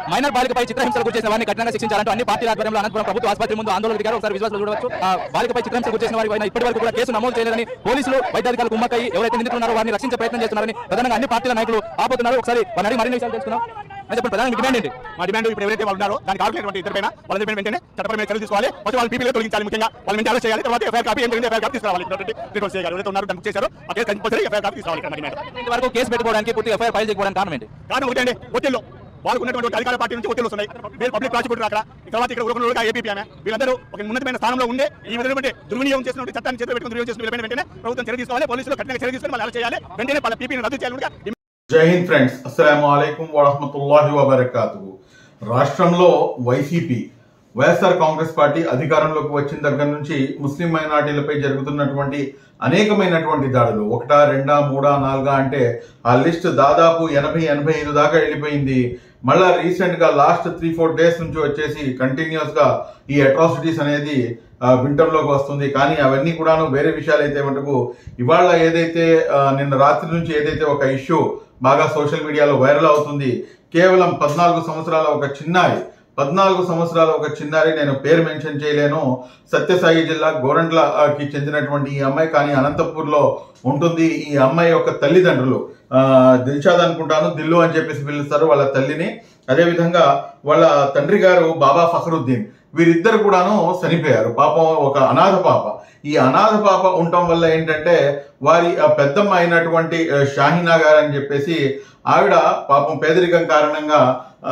minor బాలికపై చిత్రహింసలు గురి చేసిన వారిని కఠినంగా శిక్షించాలంటూ అన్ని పార్టీల ఆధ్వర్యంలో అనంతపురం ప్రభుత్వ ఆసుపత్రి ముందు ఆందోళన దిగారు ఒకసారి విశ్వాసాలు చూడవచ్చు ఆ బాలికపై చిత్రహింసలు గురి చేసిన వారి పైన ఇప్పటి వరకు కూడా కేసు నమోదు చేయలేదని పోలీసులు వైద్యాధికారులు కుమ్మక్కై ఎవరైతే నిందితున్నారో వారిని రక్షించే ప్రయత్నం చేస్తున్నారని ప్రధానంగా అన్ని పార్టీల నాయకులు ఆపుతున్నారు ఒకసారి వారిని అడిగి మరిన్ని విషయాలు తెలుసుకుందాం అయితే చెప్పండి ప్రధాన డిమాండ్ ఏంటి మా డిమాండ్ ఇప్పుడు ఎవరైతే వాళ్ళు ఉన్నారో దానికి ఆర్గనైజ్మెంట్ ఇద్దరు పైన వాళ్ళ పైన వెంటనే చట్టపరమైన చర్యలు తీసుకోవాలి ఫస్ట్ వాళ్ళ పీపీలో తొలగించాలి ముఖ్యంగా వాళ్ళ నుంచి అరెస్ట్ చేయాలి తర్వాత ఎఫ్ఐఆర్ కాపీ ఏం జరిగింది ఎఫ్ఐఆర్ కాపీ తీసుకురావాలి రిటర్న్ చేయాలి ఎవరైతే ఉన్నారో దాన్ని బుక్ చేశారో ఆ కేసు కంపల్సరీ ఎఫ్ఐఆర్ కాపీ తీసుకురావాలి ఇక్కడ మా డిమాండ్ ఇంతవరకు కేసు పెట్టుకోవడానికి పూర్తి ఎఫ్ఐఆర్ ఫైల్ చేయడానికి కారణం ఏంటి కారణం ఒకటి అండి ఒత్తిళ్ళు వాళ్ళకు ఉన్నటువంటి అధికార పార్టీ నుంచి ఒత్తిళ్ళు వస్తున్నాయి వీళ్ళు పబ్లిక్ ప్రాసిక్యూటర్ అక్కడ తర్వాత ఇక్కడ ఒక ఏపీ ఆమె వీళ్ళందరూ ఒక ఉన్నతమైన స్థానంలో ఉండే ఈ విధమైన దుర్వినియోగం చేసినటువంటి చట్టాన్ని చేతులు పెట్టుకుని దుర్వినియోగం చేసిన వీళ్ళపైన వెంటనే ప్రభుత్వం చర్య తీసుకోవాలి పోలీసులు కఠినంగా చర్య తీసుకొని వాళ్ళు అరెస్ట్ చేయాలి వెంటనే వాళ్ళ పీపీని రద్దు చేయాలి జై హింద్ ఫ్రెండ్స్ అస్సలం అయికం వరహమతుల్లాహి వబర్కాతు రాష్ట్రంలో వైసీపీ వైఎస్ఆర్ కాంగ్రెస్ పార్టీ అధికారంలోకి వచ్చిన దగ్గర నుంచి ముస్లిం మైనార్టీలపై జరుగుతున్నటువంటి అనేకమైనటువంటి దాడులు ఒకటా రెండా మూడా నాలుగా అంటే ఆ లిస్ట్ దాదాపు ఎనభై ఎనభై ఐదు దాకా వెళ్ళిపోయింది మళ్ళా రీసెంట్ గా లాస్ట్ త్రీ ఫోర్ డేస్ నుంచి వచ్చేసి కంటిన్యూస్ గా ఈ అట్రాసిటీస్ అనేది వింటర్లోకి వస్తుంది కానీ అవన్నీ కూడాను వేరే విషయాలు అయితే మటుకు ఇవాళ ఏదైతే ఆ, నిన్న రాత్రి నుంచి ఏదైతే ఒక ఇష్యూ బాగా సోషల్ మీడియాలో వైరల్ అవుతుంది కేవలం పద్నాలుగు సంవత్సరాల ఒక చిన్నారి పద్నాలుగు సంవత్సరాల ఒక చిన్నారి నేను పేరు మెన్షన్ చేయలేను సత్యసాయి జిల్లా గోరంట్లకి చెందినటువంటి ఈ అమ్మాయి కానీ అనంతపూర్లో ఉంటుంది ఈ అమ్మాయి యొక్క తల్లిదండ్రులు ఆ, దిల్షాద్ అనుకుంటాను దిల్లు అని చెప్పేసి పిలుస్తారు వాళ్ళ తల్లిని అదేవిధంగా వాళ్ళ తండ్రి గారు బాబా ఫఖరుద్దీన్ వీరిద్దరు కూడాను చనిపోయారు పాపం ఒక అనాథ పాప ఈ అనాథ పాప ఉండటం వల్ల ఏంటంటే వారి ఆ పెద్దమ్మ అయినటువంటి ఆ, షాహినా గారు అని చెప్పేసి ఆవిడ పాపం పేదరికం కారణంగా ఆ,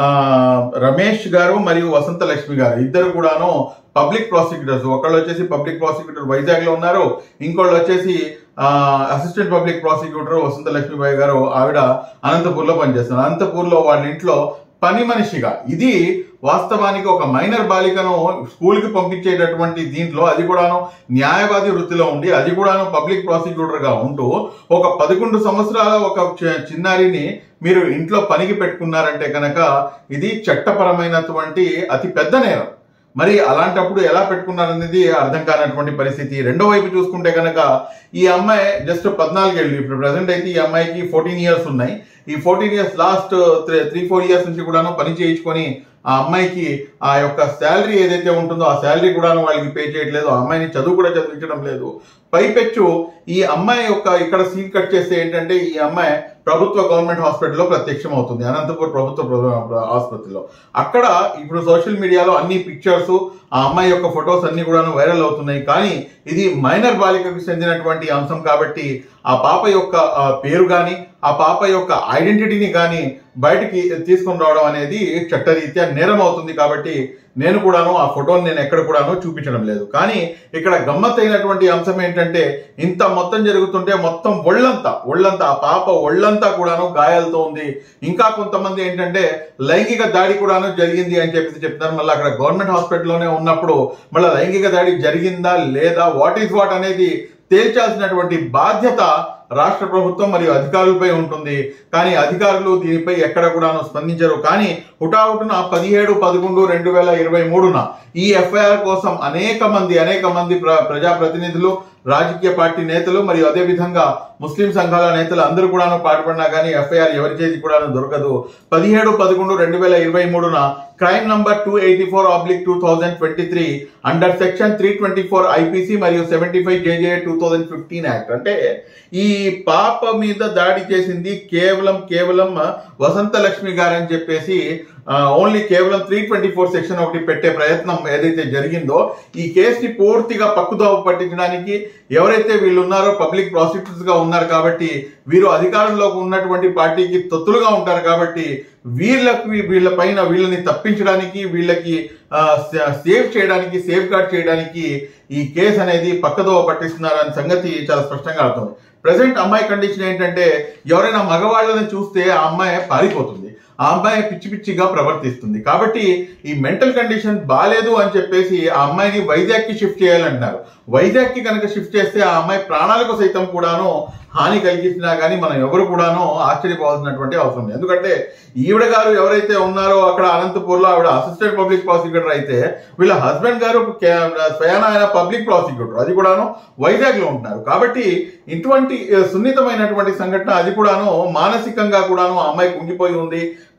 రమేష్ గారు మరియు వసంత లక్ష్మి గారు ఇద్దరు కూడాను పబ్లిక్ ప్రాసిక్యూటర్స్ ఒకళ్ళు వచ్చేసి పబ్లిక్ ప్రాసిక్యూటర్ వైజాగ్ లో ఉన్నారు ఇంకోళ్ళు వచ్చేసి assistant public prosecutor Vasantha Lakshmibai garu ఆవిడ అనంతపూర్లో పనిచేస్తున్నారు అనంతపూర్లో వాళ్ళ ఇంట్లో పని మనిషిగా ఇది వాస్తవానికి ఒక మైనర్ బాలికను స్కూల్ కి పంపించేటటువంటి దీంట్లో అది కూడాను న్యాయవాది వృత్తిలో ఉండి అది కూడాను పబ్లిక్ ప్రాసిక్యూటర్ గా ఉంటూ ఒక పదకొండు సంవత్సరాల ఒక చి- చిన్నారిని మీరు ఇంట్లో పనికి పెట్టుకున్నారంటే కనుక ఇది చట్టపరమైనటువంటి అతి పెద్ద నేరం మరి అలాంటప్పుడు ఎలా పెట్టుకున్నారనేది అర్థం కానటువంటి పరిస్థితి రెండో వైపు చూసుకుంటే కనుక ఈ అమ్మాయి జస్ట్ పద్నాలుగేళ్ళు ఇప్పుడు ప్రజెంట్ అయితే ఈ అమ్మాయికి ఫోర్టీన్ ఇయర్స్ ఉన్నాయి ఈ fourteen years last three four years నుంచి కూడాను పని చేయించుకొని ఆ అమ్మాయికి ఆ యొక్క శాలరీ ఏదైతే ఉంటుందో ఆ శాలరీ కూడా వాళ్ళకి పే చేయట్లేదు ఆ అమ్మాయిని చదువు కూడా చదివించడం లేదు పైపెచ్చు ఈ అమ్మాయి యొక్క ఇక్కడ సీన్ కట్ చేస్తే ఏంటంటే ఈ అమ్మాయి ప్రభుత్వ గవర్నమెంట్ హాస్పిటల్లో ప్రత్యక్షం అవుతుంది అనంతపూర్ ప్రభుత్వ ప్ర- ఆసుపత్రిలో అక్కడ ఇప్పుడు సోషల్ మీడియాలో అన్ని పిక్చర్స్ ఆ అమ్మాయి యొక్క ఫొటోస్ అన్ని కూడా వైరల్ అవుతున్నాయి కానీ ఇది మైనర్ బాలికకు చెందినటువంటి అంశం కాబట్టి ఆ పాప యొక్క ఆ, పేరు కానీ ఆ పాప యొక్క ఐడెంటిటీని కానీ బయటికి తీసుకొని రావడం అనేది చట్టరీత్యా నేరం అవుతుంది కాబట్టి నేను కూడాను ఆ ఫోటోని నేను ఎక్కడ కూడాను చూపించడం లేదు కానీ ఇక్కడ గమ్మత్తైనటువంటి అంశం ఏంటంటే ఇంత మొత్తం జరుగుతుంటే మొత్తం ఒళ్ళంతా ఒళ్ళంతా ఆ పాప ఒళ్ళంతా కూడాను గాయాలతో ఉంది ఇంకా కొంతమంది ఏంటంటే లైంగిక దాడి కూడాను జరిగింది అని చెప్పేసి చెప్తున్నారు మళ్ళీ అక్కడ గవర్నమెంట్ హాస్పిటల్లోనే ఉన్నప్పుడు మళ్ళీ లైంగిక దాడి జరిగిందా లేదా వాట్ ఈస్ వాట్ అనేది తేల్చాల్సినటువంటి బాధ్యత రాష్ట్ర ప్రభుత్వం మరియు అధికారులపై ఉంటుంది కానీ అధికారులు దీనిపై ఎక్కడ కూడాను స్పందించరు కానీ హుటాహుటిన పదిహేడు పదకొండు రెండు వేల ఇరవై మూడున ఈ ఎఫ్ఐఆర్ కోసం అనేక మంది అనేక మంది ప్ర- ప్రజాప్రతినిధులు రాజకీయ పార్టీ నేతలు మరియు అదే విధంగా ముస్లిం సంఘాల నేతలు అందరూ కూడాను పాటుపడినా కానీ ఎఫ్ఐఆర్ ఎవరి చేతి కూడాను దొరకదు పదిహేడు పదకొండు రెండు వేల ఇరవై మూడున crime number two eighty four oblique two thousand twenty three under section three twenty four IPC మరియు seventy five JJ two thousand fifteen act అంటే ఈ పాప మీద దాడి చేసింది కేవలం కేవలం వసంత లక్ష్మి గారని చెప్పేసి ఓన్లీ కేవలం త్రీ ట్వంటీ ఫోర్ సెక్షన్ ఒకటి పెట్టే ప్రయత్నం ఏదైతే జరిగిందో ఈ కేసుని పూర్తిగా పక్కుదోవ పట్టించడానికి ఎవరైతే వీళ్ళు ఉన్నారో పబ్లిక్ ప్రాసిక్యూటర్స్ గా ఉన్నారు కాబట్టి వీరు అధికారంలో ఉన్నటువంటి పార్టీకి తొత్తులుగా ఉంటారు కాబట్టి వీళ్ళకి వీళ్ళ పైన వీళ్ళని తప్పించడానికి వీళ్ళకి ఆ, సే- సేవ్ చేయడానికి సేఫ్ గార్డ్ చేయడానికి ఈ కేసు అనేది పక్కదోవ పట్టిస్తున్నారు అనే సంగతి చాలా స్పష్టంగా అర్థం ప్రజెంట్ అమ్మాయి కండిషన్ ఏంటంటే ఎవరైనా మగవాళ్ళని చూస్తే ఆ అమ్మాయి పారిపోతుంది ఆ అమ్మాయి పిచ్చి పిచ్చిగా ప్రవర్తిస్తుంది కాబట్టి ఈ మెంటల్ కండిషన్ బాగాలేదు అని చెప్పేసి ఆ అమ్మాయిని వైజాగ్ కి షిఫ్ట్ చేయాలంటున్నారు వైజాగ్ కి కనుక షిఫ్ట్ చేస్తే ఆ అమ్మాయి ప్రాణాలకు సైతం కూడాను హాని కలిగించినా కానీ మనం ఎవరు కూడాను ఆశ్చర్యపోవాల్సినటువంటి అవసరం లేదు ఎందుకంటే ఈవిడ గారు ఎవరైతే ఉన్నారో అక్కడ అనంతపూర్ లో ఆవిడ అసిస్టెంట్ పబ్లిక్ ప్రాసిక్యూటర్ అయితే వీళ్ళ హస్బెండ్ గారు కే- స్వయాన ఆయన పబ్లిక్ ప్రాసిక్యూటర్ అది కూడాను వైజాగ్ లో ఉంటున్నారు కాబట్టి ఇటువంటి ఆ, సున్నితమైనటువంటి సంఘటన అది కూడాను మానసికంగా కూడాను ఆ అమ్మాయి కుంగిపోయి ఉంది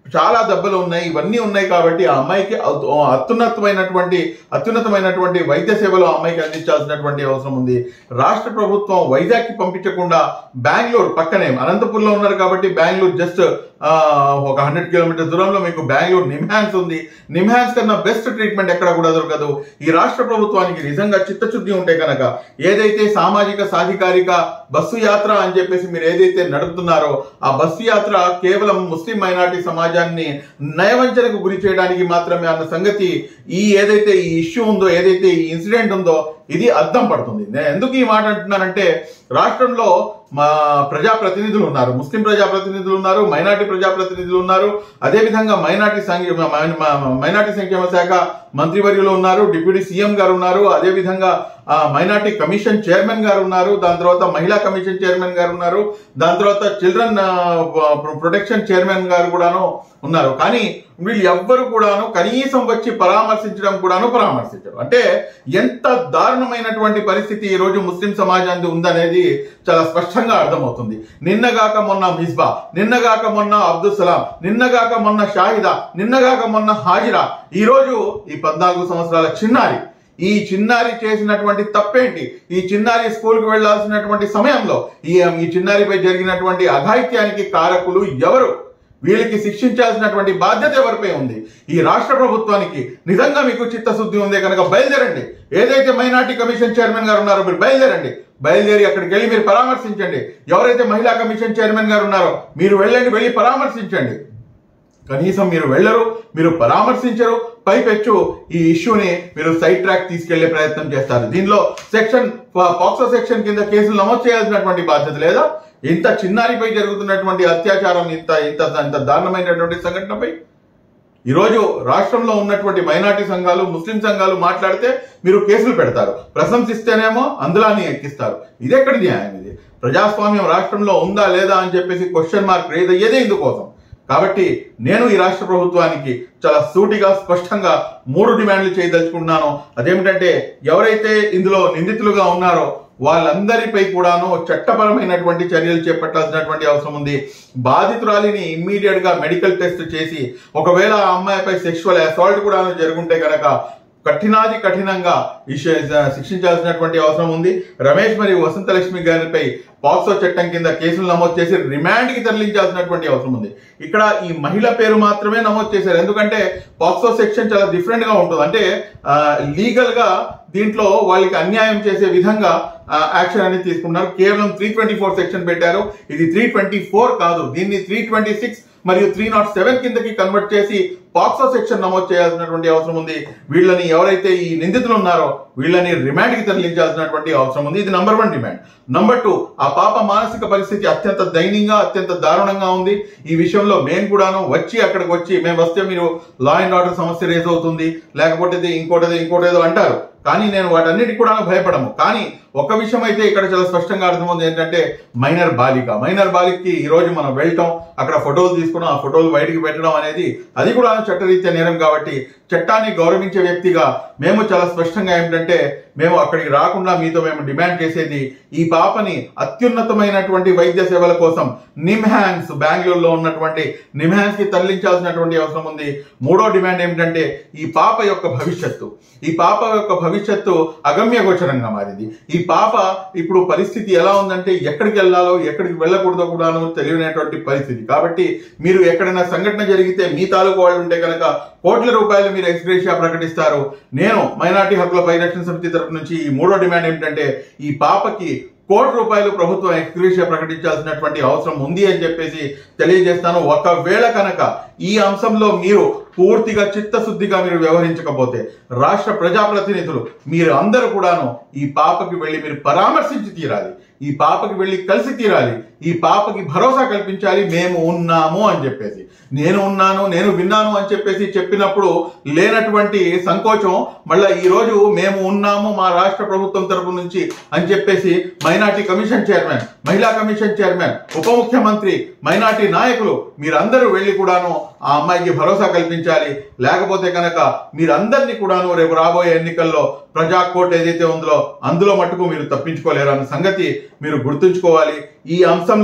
చాలా దెబ్బలు ఉన్నాయి ఇవన్నీ ఉన్నాయి కాబట్టి ఆ అమ్మాయికి అతు- అత్యున్నతమైనటువంటి అత్యున్నతమైనటువంటి వైద్య సేవలు ఆ అమ్మాయికి అందించాల్సినటువంటి అవసరం ఉంది రాష్ట్ర ప్రభుత్వం వైజాగ్కి పంపించకుండా బెంగళూరు పక్కనే అనంతపురంలో ఉన్నారు కాబట్టి బెంగళూరు జస్ట్ ఒక హండ్రెడ్ కిలోమీటర్స్ దూరంలో మీకు బెంగళూరు నిమ్హాన్స్ ఉంది నిమ్హాన్స్ కన్నా బెస్ట్ ట్రీట్మెంట్ ఎక్కడ కూడా దొరకదు ఈ రాష్ట్ర ప్రభుత్వానికి నిజంగా చిత్తశుద్ధి ఉంటే కనుక ఏదైతే సామాజిక సాధికారిక బస్సు యాత్ర అని చెప్పేసి మీరు ఏదైతే నడుపుతున్నారో ఆ బస్సు యాత్ర కేవలం ముస్లిం మైనారిటీ సమాజాన్ని నయవంచనకు గురి చేయడానికి మాత్రమే అన్న సంగతి ఈ ఏదైతే ఈ ఇష్యూ ఉందో ఏదైతే ఈ ఇన్సిడెంట్ ఉందో ఇది అర్థం పడుతుంది నేను ఎందుకు ఈ మాట అంటున్నానంటే రాష్ట్రంలో మా ప్రజాప్రతినిధులు ఉన్నారు ముస్లిం ప్రజాప్రతినిధులు ఉన్నారు మైనార్టీ ప్రజాప్రతినిధులు ఉన్నారు అదేవిధంగా మైనార్టీ సంఘ మ- మ- మైనార్టీ సంక్షేమ శాఖ మంత్రివర్యులు ఉన్నారు డిప్యూటీ సీఎం గారు ఉన్నారు అదేవిధంగా ఆ, మైనార్టీ కమిషన్ చైర్మన్ గారు ఉన్నారు దాని తర్వాత మహిళా కమిషన్ చైర్మన్ గారు ఉన్నారు దాని తర్వాత చిల్డ్రన్ ప్రొటెక్షన్ చైర్మన్ గారు కూడాను ఉన్నారు కానీ వీళ్ళు ఎవ్వరు కూడాను కనీసం వచ్చి పరామర్శించడం కూడాను పరామర్శించరు అంటే ఎంత దారుణమైనటువంటి పరిస్థితి ఈ రోజు ముస్లిం సమాజానికి ఉందనేది చాలా స్పష్టంగా అర్థమవుతుంది నిన్నగాక మొన్న మిస్బా నిన్నగాక మొన్న అబ్దుల్ సలాం నిన్నగాక మొన్న షాహిదా నిన్నగాక మొన్న హాజిరా ఈ రోజు ఈ పద్నాలుగు సంవత్సరాల చిన్నారి ఈ చిన్నారి చేసినటువంటి తప్పేంటి ఈ చిన్నారి స్కూల్కి వెళ్లాల్సినటువంటి సమయంలో ఈ ఈ చిన్నారిపై జరిగినటువంటి అఘాయిత్యానికి కారకులు ఎవరు వీళ్ళకి శిక్షించాల్సినటువంటి బాధ్యత ఎవరిపై ఉంది ఈ రాష్ట్ర ప్రభుత్వానికి నిజంగా మీకు చిత్తశుద్ధి ఉందే కనుక బయలుదేరండి ఏదైతే మైనార్టీ కమిషన్ చైర్మన్ గారు ఉన్నారో మీరు బయలుదేరండి బయలుదేరి అక్కడికి వెళ్ళి మీరు పరామర్శించండి ఎవరైతే మహిళా కమిషన్ చైర్మన్ గారు ఉన్నారో మీరు వెళ్ళండి వెళ్ళి పరామర్శించండి కనీసం మీరు వెళ్ళరు మీరు పరామర్శించరు పైపెచ్చు ఈ ఇష్యూని మీరు సైడ్ ట్రాక్ తీసుకెళ్లే ప్రయత్నం చేస్తారు దీనిలో సెక్షన్ పాక్సో సెక్షన్ కింద కేసులు నమోదు చేయాల్సినటువంటి బాధ్యత లేదా ఇంత చిన్నారిపై జరుగుతున్నటువంటి అత్యాచారం ఇంత ఇంత ఇంత దారుణమైనటువంటి సంఘటనపై ఈరోజు రాష్ట్రంలో ఉన్నటువంటి మైనార్టీ సంఘాలు ముస్లిం సంఘాలు మాట్లాడితే మీరు కేసులు పెడతారు ప్రశంసిస్తేనేమో అందులాని ఎక్కిస్తారు ఇది ఎక్కడి న్యాయం ఇది ప్రజాస్వామ్యం రాష్ట్రంలో ఉందా లేదా అని చెప్పేసి క్వశ్చన్ మార్క్ రేజ్ అయ్యేదే ఇందుకోసం కాబట్టి నేను ఈ రాష్ట్ర ప్రభుత్వానికి చాలా సూటిగా స్పష్టంగా మూడు డిమాండ్లు చేయదలుచుకున్నాను అదేమిటంటే ఎవరైతే ఇందులో నిందితులుగా ఉన్నారో వాళ్ళందరిపై కూడాను చట్టపరమైనటువంటి చర్యలు చేపట్టాల్సినటువంటి అవసరం ఉంది బాధితురాలిని ఇమ్మీడియట్ గా మెడికల్ టెస్ట్ చేసి ఒకవేళ ఆ అమ్మాయిపై సెక్షువల్ అసాల్ట్ కూడా జరుగుంటే కనుక కఠినాది కఠినంగా ఇష- శిక్షించాల్సినటువంటి అవసరం ఉంది రమేష్ మరియు వసంతలక్ష్మి గారిపై పాక్సో చట్టం కింద కేసులు నమోదు చేసి రిమాండ్ కి తరలించాల్సినటువంటి అవసరం ఉంది ఇక్కడ ఈ మహిళ పేరు మాత్రమే నమోదు చేశారు ఎందుకంటే పాక్సో సెక్షన్ చాలా డిఫరెంట్ గా ఉంటుంది అంటే లీగల్ గా దీంట్లో వాళ్ళకి అన్యాయం చేసే విధంగా యాక్షన్ అనేది తీసుకున్నారు కేవలం త్రీ ట్వంటీ ఫోర్ సెక్షన్ పెట్టారు ఇది త్రీ ట్వంటీ ఫోర్ కాదు దీన్ని త్రీ ట్వంటీ సిక్స్ మరియు త్రీ నాట్ సెవెన్ కిందకి కన్వర్ట్ చేసి పాక్సో సెక్షన్ నమోదు చేయాల్సినటువంటి అవసరం ఉంది వీళ్ళని ఎవరైతే ఈ నిందితులు ఉన్నారో వీళ్ళని రిమాండ్ కి తరలించాల్సినటువంటి అవసరం ఉంది ఇది number one demand number two ఆ పాప మానసిక పరిస్థితి అత్యంత దయనీయంగా అత్యంత దారుణంగా ఉంది ఈ విషయంలో మేము కూడాను వచ్చి అక్కడికి వచ్చి మేము వస్తే మీరు లా అండ్ ఆర్డర్ సమస్య రేజ్ అవుతుంది లేకపోతే ఇది ఇంకోటేదో ఇంకోటేదో అంటారు కానీ నేను వాటన్నిటికి కూడా భయపడము కానీ ఒక విషయం అయితే ఇక్కడ చాలా స్పష్టంగా అర్థమవుతుంది ఏంటంటే మైనర్ బాలిక మైనర్ బాలికకి ఈ రోజు మనం వెళ్ళటం అక్కడ ఫోటోలు తీసుకోవడం ఆ ఫోటోలు బయటికి పెట్టడం అనేది అది కూడా చట్టరీత్యా నేరం కాబట్టి చట్టాన్ని గౌరవించే వ్యక్తిగా మేము చాలా స్పష్టంగా ఏమిటంటే మేము అక్కడికి రాకుండా మీతో మేము డిమాండ్ చేసేది ఈ పాపని అత్యున్నతమైనటువంటి వైద్య సేవల కోసం నిమ్హాన్స్ బెంగళూరులో ఉన్నటువంటి నిమ్హాన్స్ కి తరలించాల్సినటువంటి అవసరం ఉంది మూడో డిమాండ్ ఏమిటంటే ఈ పాప యొక్క భవిష్యత్తు ఈ పాప యొక్క భవిష్యత్తు అగమ్య గోచరంగా మారింది ఈ పాప ఇప్పుడు పరిస్థితి ఎలా ఉందంటే ఎక్కడికి వెళ్ళాలో ఎక్కడికి వెళ్ళకూడదో కూడాను తెలియనటువంటి పరిస్థితి కాబట్టి మీరు ఎక్కడైనా సంఘటన జరిగితే మీ తాలూకు వాళ్ళు ఉంటే కనుక కోట్ల రూపాయలు మీరు ఎక్స్గ్రేషియా ప్రకటిస్తారు నేను మైనార్టీ హక్కుల పరిరక్షణ సమితి తరపు నుంచి ఈ మూడో డిమాండ్ ఏమిటంటే ఈ పాపకి కోటి రూపాయలు ప్రభుత్వం ఎక్స్గ్రేషియా ప్రకటించాల్సినటువంటి అవసరం ఉంది అని చెప్పేసి తెలియజేస్తాను ఒకవేళ కనుక ఈ అంశంలో మీరు పూర్తిగా చిత్తశుద్ధిగా మీరు వ్యవహరించకపోతే రాష్ట్ర ప్రజాప్రతినిధులు మీరు అందరూ కూడాను ఈ పాపకి వెళ్ళి మీరు పరామర్శించి తీరాలి ఈ పాపకి వెళ్ళి కలిసి తీరాలి ఈ పాపకి భరోసా కల్పించాలి మేము ఉన్నాము అని చెప్పేసి నేను ఉన్నాను నేను విన్నాను అని చెప్పేసి చెప్పినప్పుడు లేనటువంటి సంకోచం మళ్ళా ఈ రోజు మేము ఉన్నాము మా రాష్ట్ర ప్రభుత్వం తరపు నుంచి అని చెప్పేసి మైనార్టీ కమిషన్ చైర్మన్ మహిళా కమిషన్ చైర్మన్ ఉప ముఖ్యమంత్రి మైనార్టీ నాయకులు మీరందరూ వెళ్ళి కూడాను ఆ అమ్మాయికి భరోసా కల్పించాలి లేకపోతే కనుక మీరందరినీ కూడాను రేపు రాబోయే ఎన్నికల్లో ప్రజా కోర్టు ఏదైతే ఉందో అందులో మటుకు మీరు తప్పించుకోలేరు అన్న సంగతి మీరు గుర్తుంచుకోవాలి ఈ అంశంలో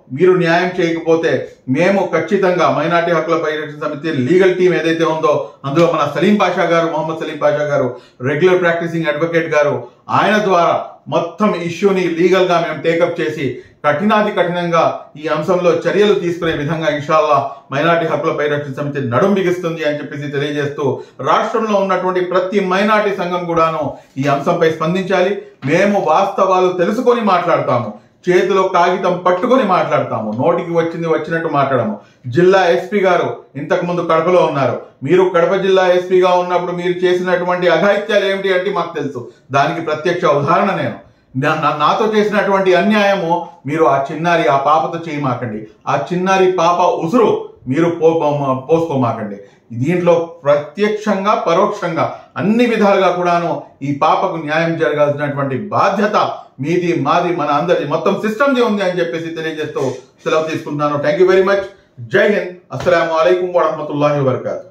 మీరు న్యాయం చేయకపోతే మేము ఖచ్చితంగా మైనార్టీ హక్కుల పరిరక్షణ సమితి లీగల్ టీం ఏదైతే ఉందో అందులో మన సలీం పాషా గారు మొహమ్మద్ సలీం పాషా గారు రెగ్యులర్ ప్రాక్టీసింగ్ అడ్వకేట్ గారు ఆయన ద్వారా మొత్తం ఇష్యూని లీగల్ గా మేము టేకప్ చేసి కఠినాది కఠినంగా ఈ అంశంలో చర్యలు తీసుకునే విధంగా ఇన్షాల్లా మైనార్టీ హక్కుల పరిరక్షణ సమితి నడుం బిగిస్తుంది అని చెప్పేసి తెలియజేస్తూ రాష్ట్రంలో ఉన్నటువంటి ప్రతి మైనార్టీ సంఘం కూడాను ఈ అంశంపై స్పందించాలి మేము వాస్తవాలు తెలుసుకొని మాట్లాడతాము చేతిలో కాగితం పట్టుకొని మాట్లాడతాము నోటికి వచ్చింది వచ్చినట్టు మాట్లాడము జిల్లా ఎస్పీ గారు ఇంతకు ముందు కడపలో ఉన్నారు మీరు కడప జిల్లా ఎస్పీగా ఉన్నప్పుడు మీరు చేసినటువంటి అఘాయిత్యాలు ఏమిటి అంటే మాకు తెలుసు దానికి ప్రత్యక్ష ఉదాహరణ నేను నా- నా- నాతో చేసినటువంటి అన్యాయము మీరు ఆ చిన్నారి ఆ పాపతో చేయమాకండి ఆ చిన్నారి పాప ఉసురు మీరు పో పో- పోసుకోమాకండి దీంట్లో ప్రత్యక్షంగా పరోక్షంగా అన్ని విధాలుగా కూడాను ఈ పాపకు న్యాయం జరగాల్సినటువంటి బాధ్యత మీది మాది మన అందరి మొత్తం సిస్టమ్ ఉంది అని చెప్పేసి తెలియజేస్తూ సెలవు తీసుకుంటున్నాను థ్యాంక్ యూ వెరీ మచ్ జై హింద్ అస్సలం అయికం వరహమతుల్లాహి వబర్కాతు